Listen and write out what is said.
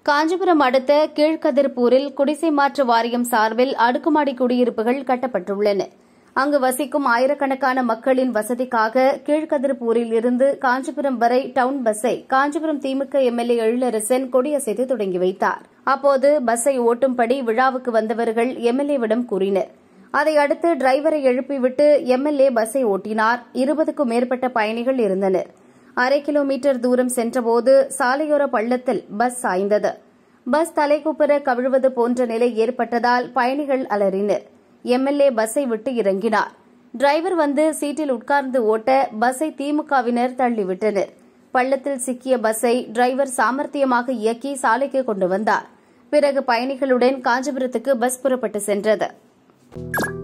காஞ்சிபுரம் அடுத்த கீழ்கதிர்பூரில் குடிசை மாற்று வாரியம் சார்பில் அடுக்குமாடி குடியிருப்புகள் கட்டப்பட்டுள்ளன அங்கு வசிக்கும் ஆயிரக்கணக்கான மக்களின் வசதிக்காக கீழ்கதிர்பூரில் இருந்து காஞ்சிபுரம் வரை டவுன் பஸ்ஸை காஞ்சிபுரம் திமுக எம்எல்ஏ எழிலரசன் கொடியசைத்து தொடங்கி வைத்தார் அப்போது பஸ்ஸை ஓட்டும்படி விழாவுக்கு வந்தவர்கள் எம்எல்ஏவிடம் கூறினர் அதையடுத்து டிரைவரை எழுப்பிவிட்டு எம்எல்ஏ பஸ்ஸை ஓட்டினார் இருபதுக்கும் மேற்பட்ட பயணிகள் இருந்தனர் அரை கிலோமீட்டர் தூரம் சென்றபோது சாலையோர பள்ளத்தில் பஸ் சாய்ந்தது பஸ் தலைக்குப்புற கவிழ்வது போன்ற நிலை ஏற்பட்டதால் பயணிகள் அலறினர் எம்எல்ஏ பஸ்ஸை விட்டு இறங்கினார் டிரைவர் வந்து சீட்டில் உட்கார்ந்து ஓட்ட பஸ்ஸை திமுகவினர் தள்ளிவிட்டனர் பள்ளத்தில் சிக்கிய பஸ்ஸை டிரைவர் சாமர்த்தியமாக இயக்கி சாலைக்கு கொண்டு வந்தார் பிறகு பயணிகளுடன் காஞ்சிபுரத்துக்கு பஸ் புறப்பட்டு சென்றது